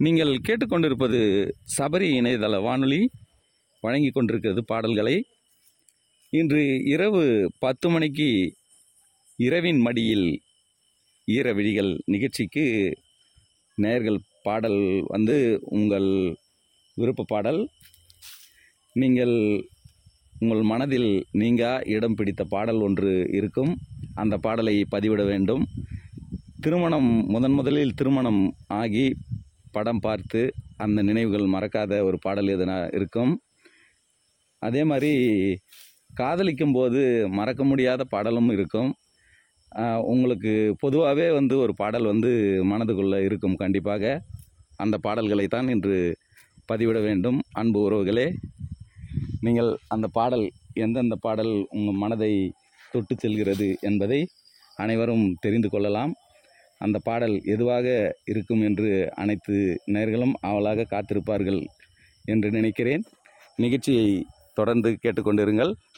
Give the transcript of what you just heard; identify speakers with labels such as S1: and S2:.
S1: நீங்கள் கேட்டுக்கொண்டிருப்பது சபரி இணையதள வானொலி வழங்கி கொண்டிருக்கிறது பாடல்களை இன்று இரவு பத்து மணிக்கு இரவின் மடியில் ஈர விழிகள் நிகழ்ச்சிக்கு நேயர்கள் பாடல் வந்து உங்கள் விருப்ப பாடல் நீங்கள் உங்கள் மனதில் நீங்கா இடம் பிடித்த பாடல் ஒன்று இருக்கும் அந்த பாடலை பதிவிட வேண்டும் திருமணம் முதன் முதலில் திருமணம் ஆகி படம் பார்த்து அந்த நினைவுகள் மறக்காத ஒரு பாடல் எதுனா இருக்கும் அதே மாதிரி காதலிக்கும் போது மறக்க முடியாத பாடலும் இருக்கும் ஆஹ் உங்களுக்கு பொதுவாகவே வந்து ஒரு பாடல் வந்து மனதுக்குள்ளே இருக்கும் கண்டிப்பாக அந்த பாடல்களை தான் இன்று பதிவிட வேண்டும் அன்பு உறவுகளே நீங்கள் அந்த பாடல் எந்தெந்த பாடல் உங்கள் மனதை தொட்டு செல்கிறது என்பதை அனைவரும் தெரிந்து கொள்ளலாம் அந்த பாடல் எதுவாக இருக்கும் என்று அனைத்து நேர்களும் ஆவலாக காத்திருப்பார்கள் என்று நினைக்கிறேன் நிகழ்ச்சியை தொடர்ந்து கேட்டுக்கொண்டிருங்கள்